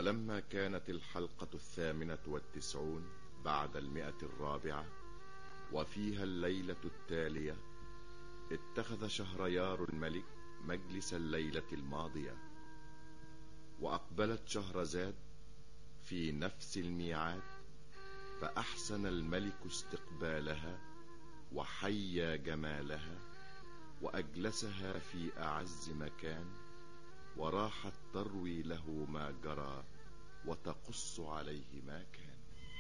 ولما كانت الحلقة الثامنة والتسعون بعد المئة الرابعة وفيها الليلة التالية اتخذ شهريار الملك مجلس الليلة الماضية وأقبلت شهرزاد في نفس الميعاد فأحسن الملك استقبالها وحيا جمالها وأجلسها في أعز مكان وراحت تروي له ما جرى وتقص عليه ما كان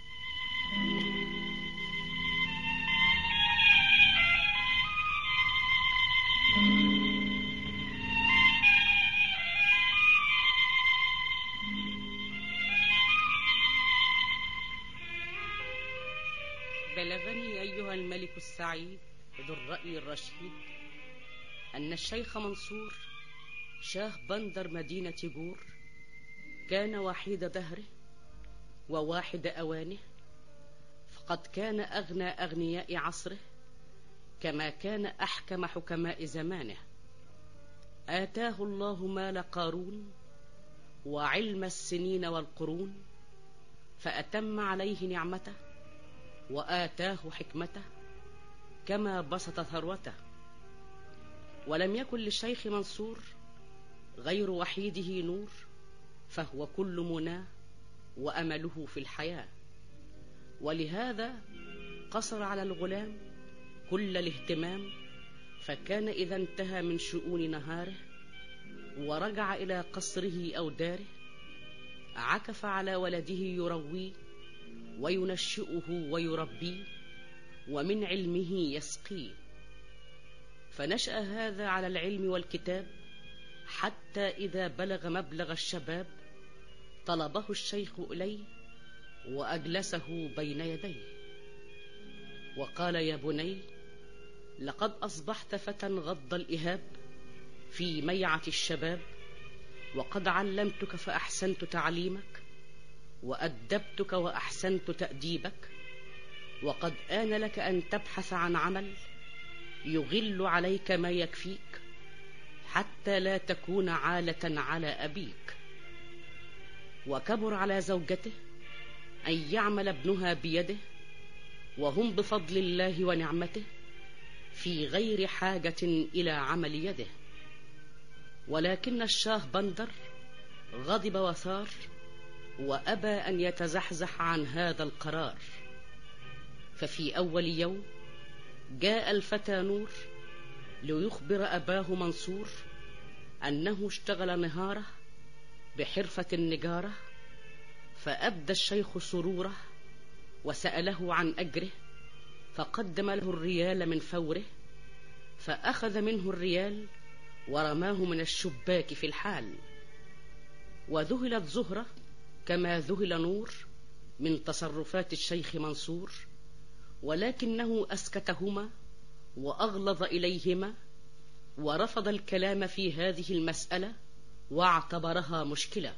بلغني أيها الملك السعيد ذو الرأي الرشيد أن الشيخ منصور شاه بندر مدينة جور كان وحيد دهره وواحد أوانه فقد كان أغنى أغنياء عصره كما كان أحكم حكماء زمانه آتاه الله مال قارون وعلم السنين والقرون فأتم عليه نعمته وآتاه حكمته كما بسط ثروته ولم يكن للشيخ منصور غير وحيده نور فهو كل مناه وأمله في الحياة ولهذا قصر على الغلام كل الاهتمام فكان إذا انتهى من شؤون نهاره ورجع إلى قصره أو داره عكف على ولده يرويه وينشئه ويربيه ومن علمه يسقيه فنشأ هذا على العلم والكتاب حتى إذا بلغ مبلغ الشباب طلبه الشيخ إليه وأجلسه بين يديه وقال يا بني لقد أصبحت فتى غض الإهاب في ميعة الشباب وقد علمتك فأحسنت تعليمك وأدبتك وأحسنت تأديبك وقد آن لك أن تبحث عن عمل يغل عليك ما يكفيك حتى لا تكون عالة على أبيك وكبر على زوجته أن يعمل ابنها بيده وهم بفضل الله ونعمته في غير حاجة إلى عمل يده ولكن الشاه بندر غضب وثار وأبى أن يتزحزح عن هذا القرار ففي أول يوم جاء الفتى نور ليخبر أباه منصور أنه اشتغل نهاره بحرفة النجارة فأبدى الشيخ سروره وسأله عن أجره فقدم له الريال من فوره فأخذ منه الريال ورماه من الشباك في الحال وذهلت زهرة كما ذهل نور من تصرفات الشيخ منصور ولكنه أسكتهما وأغلظ إليهما ورفض الكلام في هذه المسألة واعتبرها مشكلة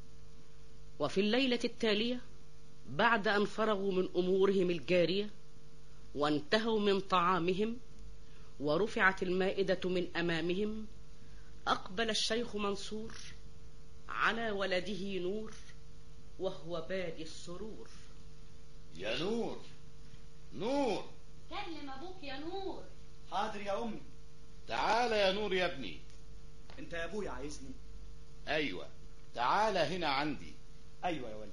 وفي الليلة التالية بعد أن فرغوا من أمورهم الجارية وانتهوا من طعامهم ورفعت المائدة من أمامهم أقبل الشيخ منصور على ولده نور وهو بادي السرور يا نور نور كلم ابوك يا نور حاضر يا امي تعال يا نور يا ابني انت يا ابويا عايزني ايوه تعال هنا عندي ايوه يا والدي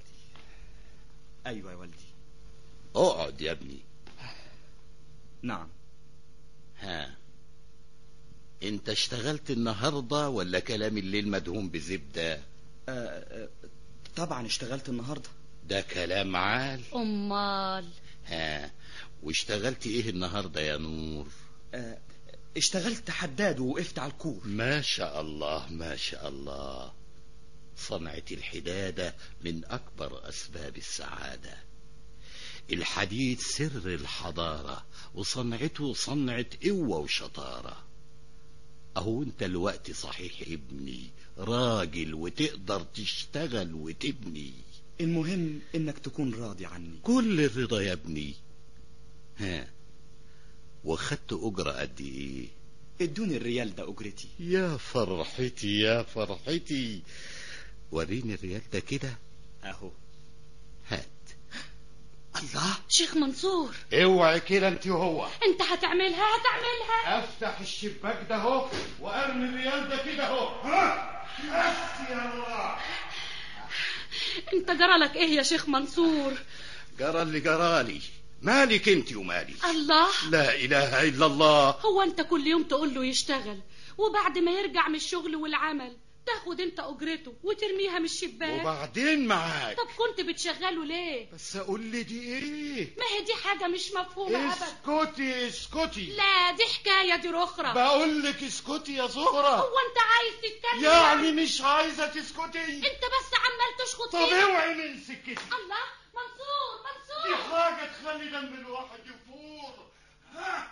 ايوه يا والدي اقعد يا ابني نعم ها انت اشتغلت النهارده ولا كلام الليل مدهون بزبده آه آه طبعا اشتغلت النهارده ده كلام عال امال ها واشتغلت ايه النهارده يا نور آه اشتغلت حداد ووقفت على الكور ما شاء الله ما شاء الله صنعة الحدادة من أكبر أسباب السعادة الحديد سر الحضارة وصنعته صنعة قوة وشطارة أهو أنت الوقت صحيح ابني راجل وتقدر تشتغل وتبني المهم انك تكون راضي عني كل الرضا يا ابني ها وخدت أجرة قد إيه ادوني الريال ده اجرتي يا فرحتي يا فرحتي وريني الريال ده كده اهو هات الله شيخ منصور اوعي كده انت وهو انت هتعملها هتعملها افتح الشباك ده اهو وارمي الريال ده كده اهو ها بس يا الله انت جرالك ايه يا شيخ منصور جرى اللي جرالي مالك انت ومالي الله لا اله الا الله هو انت كل يوم تقول له يشتغل وبعد ما يرجع من الشغل والعمل تاخد انت اجرته وترميها من الشباك وبعدين معاك طب كنت بتشغله ليه بس اقول لي دي ايه ما هي دي حاجة مش مفهومة ابدا اسكتي اسكتي لا دي حكاية دي اخرى بقول لك اسكتي يا زهرة هو انت عايز تتكلم يعني مش عايزة تسكتي انت بس عمال تشخط طب فيه اوعي من سكتي الله منصور دي منصور حاجة تخلي دم الواحد يفور ها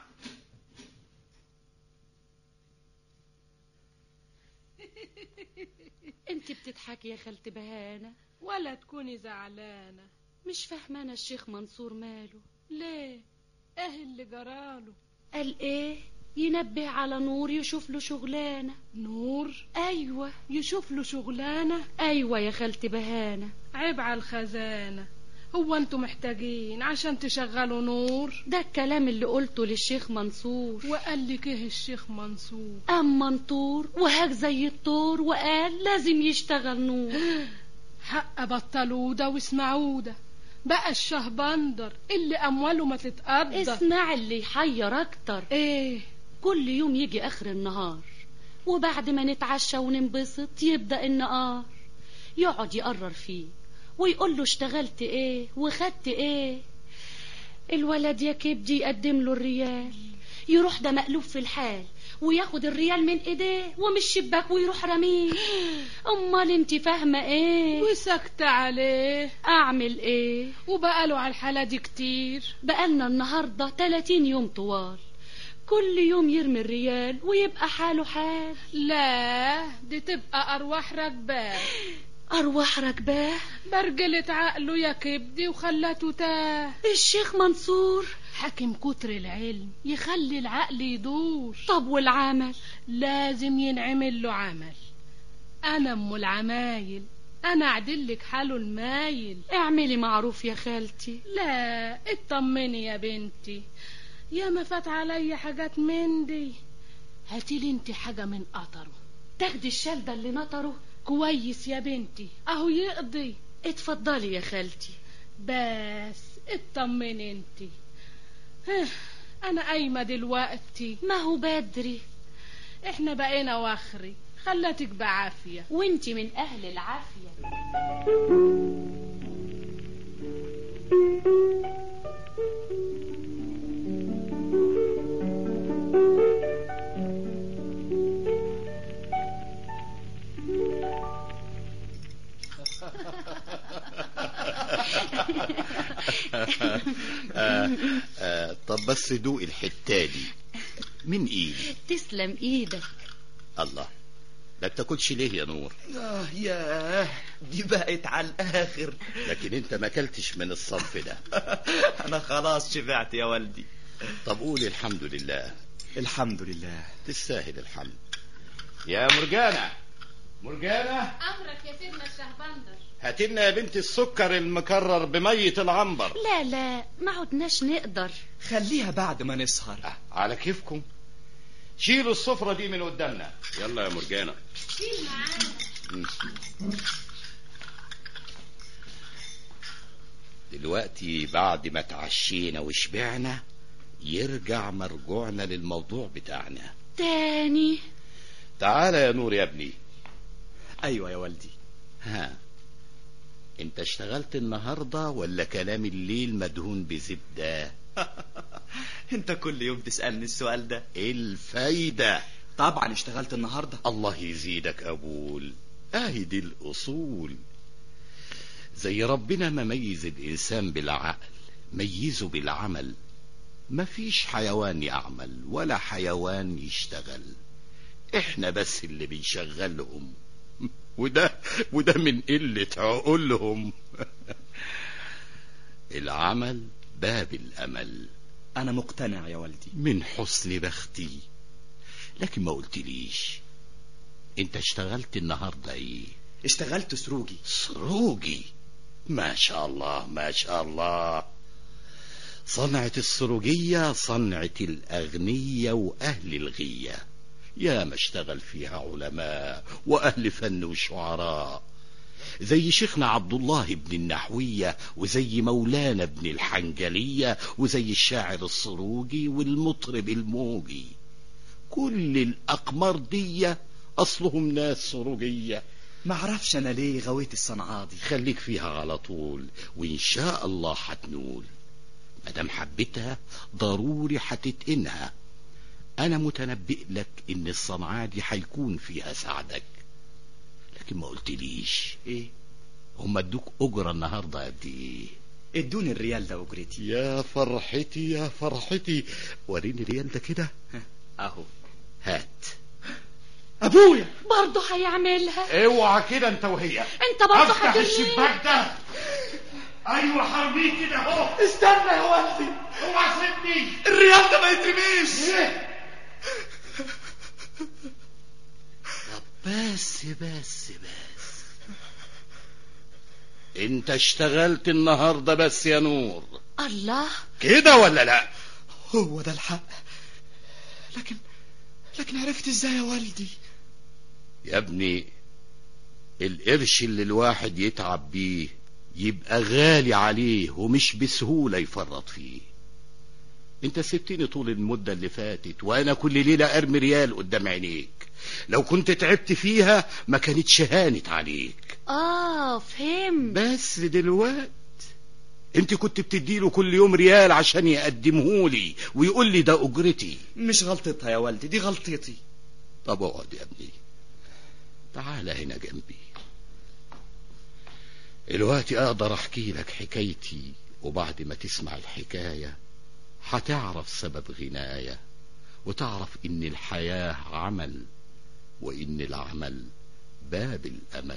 انت بتضحكي يا خالتي بهانة ولا تكوني زعلانة مش فاهمانة الشيخ منصور ماله ليه ايه اللي جراله قال ايه ينبه على نور يشوف له شغلانة نور ايوه يشوف له شغلانة ايوه يا خالتي بهانة عيب على الخزانة هو انتوا محتاجين عشان تشغلوا نور ده الكلام اللي قلته للشيخ منصور وقال لك ايه الشيخ منصور قام منطور وهاك زي الطور وقال لازم يشتغل نور حق بطلوا ده واسمعوا ده بقى الشهبندر اللي امواله ما تتقدر اسمع اللي يحير اكتر ايه كل يوم يجي اخر النهار وبعد ما نتعشى وننبسط يبدأ النقار يقعد يقرر فيه ويقول له اشتغلت ايه وخدت ايه الولد يا كبدي يقدم له الريال يروح ده مقلوب في الحال وياخد الريال من ايديه ومن الشباك ويروح رميه امال انت فاهمه ايه وسكت عليه اعمل ايه وبقاله على الحالة دي كتير بقالنا النهارده 30 يوم طوال كل يوم يرمي الريال ويبقى حاله حال لا دي تبقى ارواح راكباه ارواح راكباه برجلت عقله يا كبدي وخلته تاه الشيخ منصور حاكم كتر العلم يخلي العقل يدور طب والعمل لازم ينعمل له عمل انا ام العمايل انا اعدلك حاله المايل اعملي معروف يا خالتي لا اطمني يا بنتي يا ما فات عليا حاجات من دي هاتيلي انت حاجة من قطره تاخدي الشال ده اللي نطره كويس يا بنتي اهو يقضي اتفضلي يا خالتي بس اطمني انت ها، انا قايمة دلوقتي ما هو بدري احنا بقينا واخري خلتك بعافية وانت من اهل العافيه آه آه طب بس دوق الحتة دي من ايدي تسلم ايدك الله لا بتاكلش ليه يا نور آه ياه دي بقت على الآخر لكن انت ما اكلتش من الصنف ده أنا خلاص شبعت يا والدي طب قول الحمد لله الحمد لله تستاهل الحمد يا مرجانة مرجانة امرك يا سيدنا الشهبندر هات لنا يا بنت السكر المكرر بمية العنبر لا لا ما عدناش نقدر خليها بعد ما نسهر آه، على كيفكم شيلوا السفرة دي من قدامنا يلا يا مرجانة مم. دلوقتي بعد ما تعشينا وشبعنا يرجع مرجوعنا للموضوع بتاعنا تاني تعال يا نور يا ابني أيوة يا والدي ها انت اشتغلت النهاردة ولا كلام الليل مدهون بزبدة أنت كل يوم تسألني السؤال ده ايه الفايدة طبعا اشتغلت النهاردة الله يزيدك قبول اهي دي الاصول زي ربنا ما ميز الانسان بالعقل ميزه بالعمل مفيش حيوان يعمل ولا حيوان يشتغل احنا بس اللي بنشغلهم وده وده من قلة عقولهم العمل باب الامل أنا مقتنع يا والدي من حسن بختي لكن ما قلتليش انت اشتغلت النهارده ايه اشتغلت سروجي سروجي ما شاء الله ما شاء الله صنعة السروجية صنعة الأغنية وأهل الغية يا ما اشتغل فيها علماء وأهل فن وشعراء زي شيخنا عبد الله بن النحوية وزي مولانا بن الحنجلية وزي الشاعر السروجي والمطرب الموجي كل الأقمار دي أصلهم ناس سروجية معرفش انا ليه غويت الصنعة دي خليك فيها على طول وإن شاء الله هتنول مادام حبيتها ضروري هتتقنها أنا متنبئ لك إن الصنعة دي هيكون فيها سعدك لكن ما قلتليش ايه هم ادوك أجرة النهاردة قد إيه ادوني الريال ده اجرتي يا فرحتي يا فرحتي وريني الريال ده كده اهو هات ابويا برضه هيعملها اوعى كده انت وهي انت برضه افتح هترميه الشباك ده ايوه حرميه كده اهو استنى يا والدي اوعى سيبني الريال ده ما يترميش ايه طب بس بس بس انت اشتغلت النهاردة بس يا نور الله كده ولا لا هو ده الحق لكن لكن عرفت ازاي يا والدي يا ابني القرش اللي الواحد يتعب بيه يبقى غالي عليه ومش بسهولة يفرط فيه انت سبتني طول المدة اللي فاتت وانا كل ليلة ارمي ريال قدام عينيك لو كنت تعبت فيها ما كانتش هانت عليك اه فهم بس دلوقت انت كنت بتديله كل يوم ريال عشان يقدمهولي ويقول لي ده اجرتي مش غلطتها يا والدي دي غلطتي طب اقعد يا ابني تعال هنا جنبي دلوقتي اقدر احكي لك حكايتي وبعد ما تسمع الحكاية هتعرف سبب غناية وتعرف ان الحياة عمل وان العمل باب الامل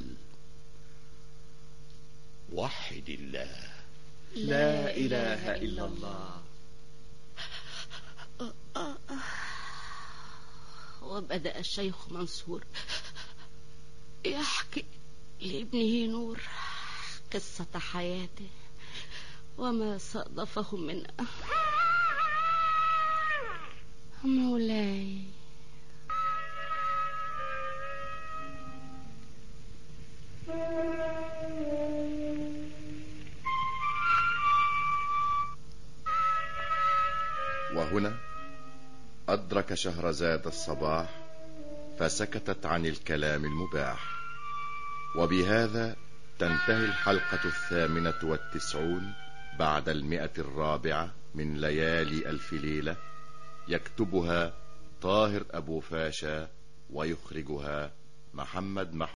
وحد الله لا اله الا الله وبدأ الشيخ منصور يحكي لابنه نور قصة حياته وما صادفه من مولاي وهنا أدرك شهرزاد الصباح فسكتت عن الكلام المباح وبهذا تنتهي الحلقة الثامنة والتسعون بعد المئة الرابعة من ليالي ألف ليلة يكتبها طاهر أبو فاشا ويخرجها محمد محمود